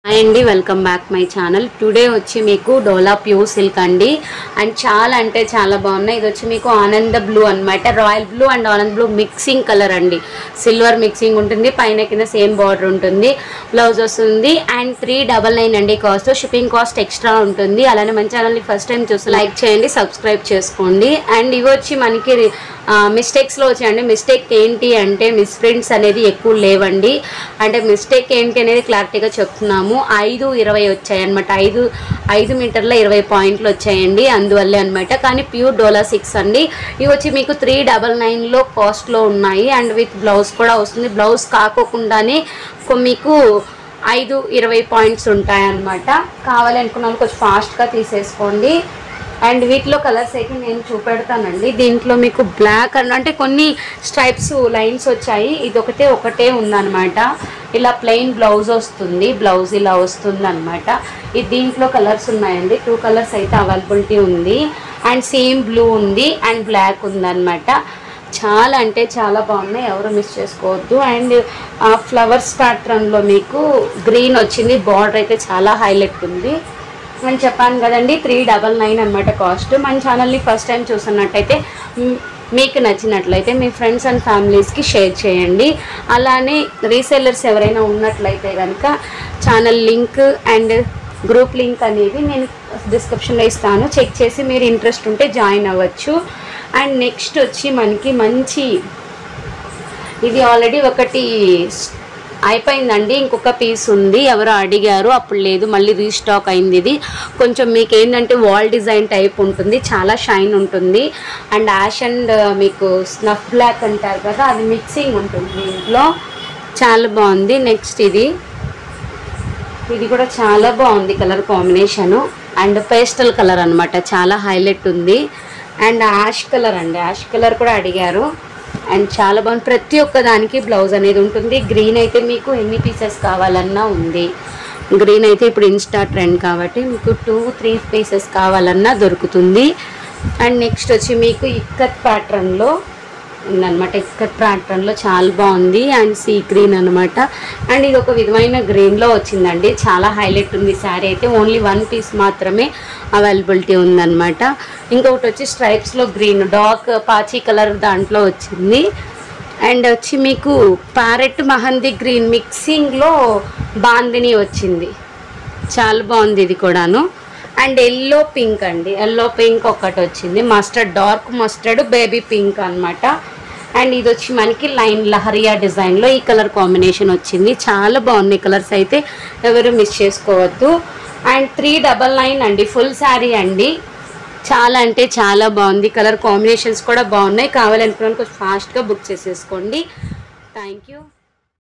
hi అండి welcome back my channel today వచ్చి మీకు డోలా ప్యూర్ సిల్క్ అండి అండ్ చాలా అంటే చాలా బాగున్నాయి ఇది వచ్చి మీకు ఆనంద బ్లూ అన్నమాట royal blue and Anand blue mixing colour అండి సిల్వర్ మిక్సింగ్ ఉంటుంది పైన కింద సేమ్ బార్డర్ ఉంటుంది బ్లౌజ్ వస్తుంది అండ్ త్రీ డబల్ నైన్ అండి కాస్ట్ షిప్పింగ్ కాస్ట్ ఎక్స్ట్రా ఉంటుంది అలానే మన ఛానల్ని ఫస్ట్ టైం చూసి లైక్ చేయండి సబ్స్క్రైబ్ చేసుకోండి అండ్ ఇవి వచ్చి మనకి మిస్టేక్స్లో వచ్చాయండి మిస్టేక్ ఏంటి అంటే మిస్ప్రింట్స్ అనేది ఎక్కువ లేవండి అంటే మిస్టేక్ ఏంటి అనేది క్లారిటీగా చెప్తున్నాము ఐదు ఇరవై వచ్చాయి అనమాట ఐదు ఐదు మీటర్ల ఇరవై పాయింట్లు వచ్చాయండి అందువల్లే అనమాట కానీ ప్యూర్ డోలా సిక్స్ అండి ఇవి వచ్చి మీకు త్రీ డబల్ నైన్లో కాస్ట్లో ఉన్నాయి అండ్ విత్ బ్లౌజ్ కూడా వస్తుంది బ్లౌజ్ కాకోకుండానే కొ- మీకు ఐదు ఇరవై పాయింట్స్ ఉంటాయన్నమాట కావాలనుకున్న వాళ్ళు కొంచెం ఫాస్ట్గా తీసేసుకోండి అండ్ వీటిలో కలర్స్ అయితే నేను చూపెడతానండి దీంట్లో మీకు బ్లాక్ అండ్ అంటే కొన్ని స్ట్రైప్స్ లైన్స్ వచ్చాయి ఇది ఒకటే ఒకటే ఉందన్నమాట ఇలా ప్లెయిన్ బ్లౌజ్ వస్తుంది బ్లౌజ్ ఇలా వస్తుంది అనమాట ఇది దీంట్లో కలర్స్ ఉన్నాయండి టూ కలర్స్ అయితే అవైలబిలిటీ ఉంది అండ్ సేమ్ బ్లూ ఉంది అండ్ బ్లాక్ ఉందన్నమాట చాలా అంటే చాలా బాగున్నాయి ఎవరు మిస్ చేసుకోవద్దు అండ్ ఆ ఫ్లవర్స్ ప్యాటర్న్లో మీకు గ్రీన్ వచ్చింది బార్డర్ అయితే చాలా హైలైట్ ఉంది నేను చెప్పాను కదండి త్రీ డబల్ నైన్ అనమాట కాస్ట్ మన ఛానల్ని ఫస్ట్ టైం చూస్తున్నట్టయితే మ్, మీకు నచ్చినట్లయితే మీ ఫ్రెండ్స్ అండ్ ఫ్యామిలీస్కి షేర్ చేయండి అలానే రీసెల్లర్స్ ఎవరైనా ఉన్నట్లయితే కనుక channel link and group link అనేది నేను డిస్క్రిప్షన్లో ఇస్తాను చెక్ చేసి మీరు ఇంట్రెస్ట్ ఉంటే జాయిన్ అవ్వచ్చు అండ్ నెక్స్ట్ వచ్చి మనకి మంచి ఇది ఆల్రెడీ ఒకటి స్- అయిపోయిందండి ఇంకొక పీస్ ఉంది ఎవరో అడిగారు అప్పుడు లేదు మళ్ళీ రీస్టాక్ అయింది ఇది కొంచెం మీకు ఏంటంటే వాల్ డిజైన్ టైప్ ఉంటుంది చాలా షైన్ ఉంటుంది అండ్ యాష్ అండ్ మీకు స్నఫ్ బ్లాక్ అంటారు కదా అది మిక్సింగ్ ఉంటుంది దీంట్లో చాలా బాగుంది నెక్స్ట్ ఇది ఇది కూడా చాలా బాగుంది colour combination and pastel colour అన్నమాట చాలా హైలైట్ ఉంది అండ్ యాష్ కలర్ అండి యాష్ కలర్ కూడా అడిగారు అండ్ చాలా బాగుంది ప్రతి ఒక్క దానికి బ్లౌజ్ అనేది ఉంటుంది గ్రీన్ అయితే మీకు ఎన్ని పీసెస్ కావాలన్నా ఉంది గ్రీన్ అయితే ఇప్పుడు ఇన్స్టా ట్రెండ్ కాబట్టి మీకు టూ త్రీ పీసెస్ కావాలన్నా దొరుకుతుంది అండ్ నెక్స్ట్ వచ్చి మీకు ఇక్కత్ ప్యాటర్న్లో ఉందన్నమాట ఇక్కత్ ప్యాటర్న్లో చాలా బాగుంది అండ్ సీ గ్రీన్ అనమాట అండ్ ఇది ఒక విధమైన గ్రీన్లో వచ్చిందండి చాలా హైలైట్ ఉంది శారీ అయితే ఓన్లీ వన్ పీస్ మాత్రమే అవైలబిలిటీ ఉందన్నమాట ఇంకొకటి వచ్చి స్ట్రైప్స్లో గ్రీన్ డార్క్ పాచీ కలర్ దాంట్లో వచ్చింది అండ్ వచ్చి మీకు ప్యారెట్ మహందీ గ్రీన్ మిక్సింగ్లో బాందిని వచ్చింది చాలా బాగుంది ఇది కూడాను అండ్ ఎల్లో పింక్ అండి ఎల్లో పింక్ ఒకటి వచ్చింది mustard dark mustard baby pink అన్నమాట అండ్ ఇది వచ్చి మనకి లైన్ లహరియా డిజైన్లో ఈ కలర్ కాంబినేషన్ వచ్చింది చాలా బాగున్నాయి కలర్స్ అయితే ఎవరు మిస్ చేసుకోవద్దు అండ్ త్రీ డబల్ నైన్ అండి ఫుల్ శారీ అండి చాలా అంటే చాలా బాగుంది కలర్ కాంబినేషన్స్ కూడా బాగున్నాయి కావాలనుకున్నాను కొంచెం ఫాస్ట్గా బుక్ చేసేసుకోండి థ్యాంక్ యూ